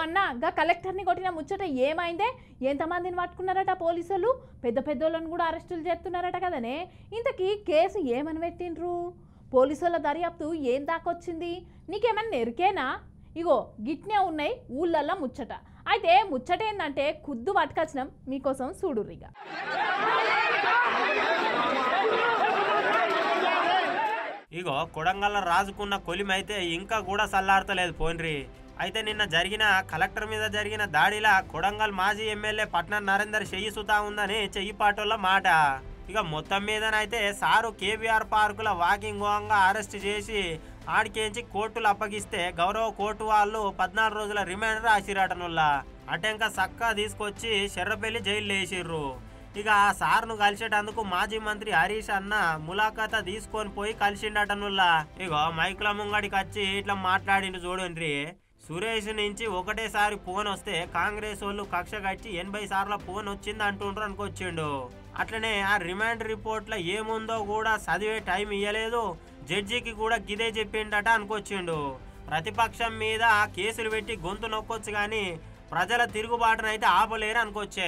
అన్న గా కలెక్టర్ని కొట్టిన ముచ్చట ఏమైందే ఎంతమందిని పట్టుకున్నారట పోలీసులు పెద్ద పెద్దోళ్ళని కూడా అరెస్టులు చేస్తున్నారట కదనే ఇంతకీ కేసు ఏమని పెట్టిండ్రు పోలీసుల దర్యాప్తు ఏం దాకొచ్చింది నీకేమన్నా ఎరికేనా ఇగో గిట్నే ఉన్నాయి ఊళ్ళల్లో ముచ్చట అయితే ముచ్చట ఏంటంటే కుద్దు పట్టుకొచ్చినాం మీకోసం చూడుర్రిగా ఇగో కొడంగల్ రాజుకున్న కొలిమైతే ఇంకా కూడా సల్లారతలేదు పోన్రి అయితే నిన్న జరిగిన కలెక్టర్ మీద జరిగిన దాడిలా కొడంగల్ మాజీ ఎమ్మెల్యే పట్నం నరేందర్ చెయ్యి సుతా ఉందని చెయ్యి పాటోళ్ళ మాట ఇక మొత్తం మీదనైతే సారు కేబీఆర్ పార్కుల వాకింగ్ గోంగా అరెస్ట్ చేసి ఆడికేంచి కోర్టులు అప్పగిస్తే గౌరవ కోర్టు వాళ్ళు పద్నాలుగు రోజుల రిమాండ్ రాసిరాటనుల్లా అటెంక సక్కా తీసుకొచ్చి శర్రపల్లి జైలు వేసిర్రు ఇక ఆ సార్ను కలిసేటందుకు మాజీ మంత్రి హరీష్ అన్న ములాఖాత తీసుకొని పోయి కలిసిండటనుల్లా ఇగో మైకుల ముంగడికి వచ్చి ఇట్లా మాట్లాడిండు చూడండి సురేష్ నుంచి ఒకటేసారి ఫోన్ వస్తే కాంగ్రెస్ వాళ్ళు కక్ష కట్టి ఎనభై సార్ల ఫోన్ వచ్చింది అంటుండ్రు అనుకొచ్చిండు అట్లనే ఆ రిమాండ్ రిపోర్ట్లో ఏముందో కూడా చదివే టైం ఇయ్యలేదు జడ్జికి కూడా గిదే చెప్పిండట అనుకొచ్చిండు ప్రతిపక్షం మీద కేసులు పెట్టి గొంతు నొక్కొచ్చు కానీ ప్రజల తిరుగుబాటునైతే ఆపలేరు అనుకొచ్చే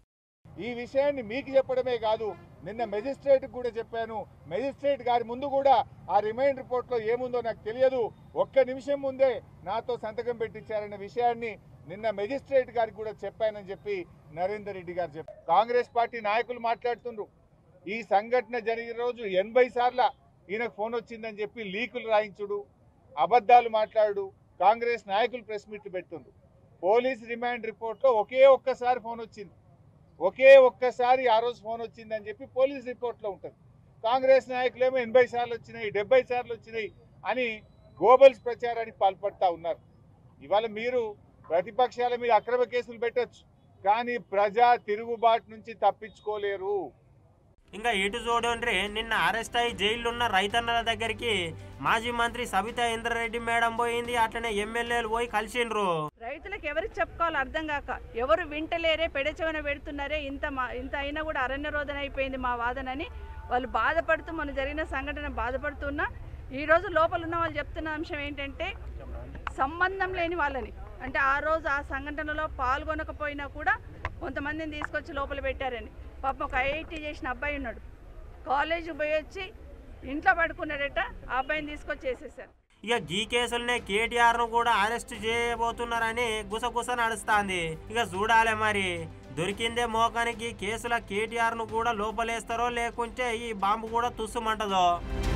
ఈ విషయాన్ని మీకు చెప్పడమే కాదు నిన్న మెజిస్ట్రేట్ కూడా చెప్పాను మెజిస్ట్రేట్ గారి ముందు కూడా ఆ రిమైండ్ రిపోర్ట్లో ఏముందో నాకు తెలియదు ఒక్క నిమిషం ముందే నాతో సంతకం పెట్టించారన్న విషయాన్ని నిన్న మెజిస్ట్రేట్ గారికి కూడా చెప్పానని చెప్పి నరేందర్ రెడ్డి గారు చెప్పారు కాంగ్రెస్ పార్టీ నాయకులు మాట్లాడుతుండ్రు ఈ సంఘటన జరిగిన రోజు ఎనభై సార్ల ఈయనకు ఫోన్ వచ్చిందని చెప్పి లీకులు రాయించుడు అబద్ధాలు మాట్లాడు కాంగ్రెస్ నాయకులు ప్రెస్ మీట్లు పెడుతుండ్రు పోలీస్ రిమాండ్ రిపోర్ట్లో ఒకే ఒక్కసారి ఫోన్ వచ్చింది ఒకే ఒక్కసారి ఆ రోజు ఫోన్ వచ్చిందని చెప్పి పోలీస్ రిపోర్ట్లో ఉంటుంది కాంగ్రెస్ నాయకులేమో ఎనభై సార్లు వచ్చినాయి డెబ్బై సార్లు వచ్చినాయి అని గోబల్స్ ప్రచారానికి పాల్పడతా ఉన్నారు ఇవాళ మీరు ప్రతిపక్షాల మీద అక్రమ కేసులు పెట్టొచ్చు కానీ ప్రజా తిరుగుబాటు నుంచి తప్పించుకోలేరు ఇంకా ఇటు చూడండి నిన్న అరెస్ట్ అయి జైలున్న రైతన్నల దగ్గరికి మాజీ మంత్రి సబితా ఇంద్రారెడ్డి మేడం పోయింది అట్లనే ఎమ్మెల్యేలు పోయి కలిసిండ్రు రైతులకు ఎవరికి చెప్పుకోవాలో అర్థం కాక ఎవరు వింటలేరే పెడచెవన పెడుతున్నారే ఇంత మా ఇంత అయినా కూడా అరణ్య రోదన అయిపోయింది మా వాదనని వాళ్ళు బాధపడుతూ మన జరిగిన సంఘటన బాధపడుతున్నా ఈరోజు లోపల ఉన్న వాళ్ళు చెప్తున్న అంశం ఏంటంటే సంబంధం లేని వాళ్ళని అంటే ఆ రోజు ఆ సంఘటనలో పాల్గొనకపోయినా కూడా కొంతమందిని తీసుకొచ్చి లోపల పెట్టారని పాపం ఒక ఐఐటీ చేసిన అబ్బాయి ఉన్నాడు కాలేజీకి పోయి వచ్చి ఇంట్లో పడుకున్నాడట ఆ అబ్బాయిని తీసుకొచ్చి వేసేసారు ఇక ఈ కేసులనే కేటీఆర్ ను కూడా అరెస్ట్ చేయబోతున్నారని గుసగుస నడుస్తాంది ఇక చూడాలి మరి దొరికిందే మోకానికి కేసుల కేటీఆర్ ను కూడా లోపలేస్తారో లేకుంటే ఈ బాంబు కూడా తుస్సుమంటదో